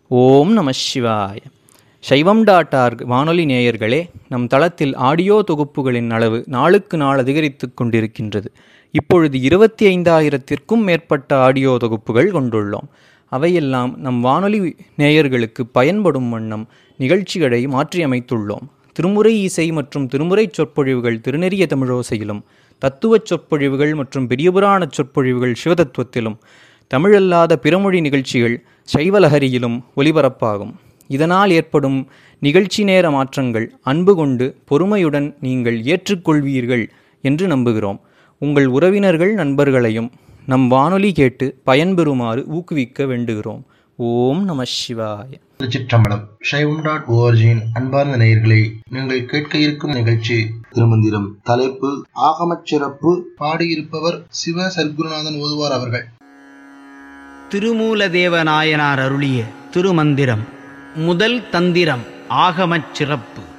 ஓம் நம சிவாய சைவம் டாட் ஆர்க் வானொலி நேயர்களே நம் தளத்தில் ஆடியோ தொகுப்புகளின் அளவு நாளுக்கு நாள் அதிகரித்து கொண்டிருக்கின்றது இப்பொழுது இருபத்தி ஐந்தாயிரத்திற்கும் மேற்பட்ட ஆடியோ தொகுப்புகள் கொண்டுள்ளோம் அவையெல்லாம் நம் வானொலி நேயர்களுக்கு பயன்படும் வண்ணம் நிகழ்ச்சிகளை மாற்றியமைத்துள்ளோம் திருமுறை இசை மற்றும் திருமுறை சொற்பொழிவுகள் திருநெறிய தமிழோசையிலும் தத்துவச் சொற்பொழிவுகள் மற்றும் பெரியபுராணச் சொற்பொழிவுகள் சிவதத்துவத்திலும் தமிழல்லாத பிறமொழி நிகழ்ச்சிகள் சைவலஹரியிலும் ஒலிபரப்பாகும் இதனால் ஏற்படும் நிகழ்ச்சி நேர மாற்றங்கள் அன்பு கொண்டு பொறுமையுடன் நீங்கள் ஏற்றுக்கொள்வீர்கள் என்று நம்புகிறோம் உங்கள் உறவினர்கள் நண்பர்களையும் நம் வானொலி கேட்டு பயன்பெறுமாறு ஊக்குவிக்க வேண்டுகிறோம் ஓம் நம சிவாய திருச்சிற்றம்பலம் சைவம் டாட் ஓஆர்ஜியின் அன்பார்ந்த நேயர்களே நீங்கள் கேட்க இருக்கும் நிகழ்ச்சி திருமந்திரம் தலைப்பு ஆகமச் சிறப்பு பாடியிருப்பவர் சிவ சர்க்குருநாதன் ஓதுவார் அவர்கள் திருமூலதேவ நாயனார் அருளிய திருமந்திரம் முதல் தந்திரம் ஆகமச் சிறப்பு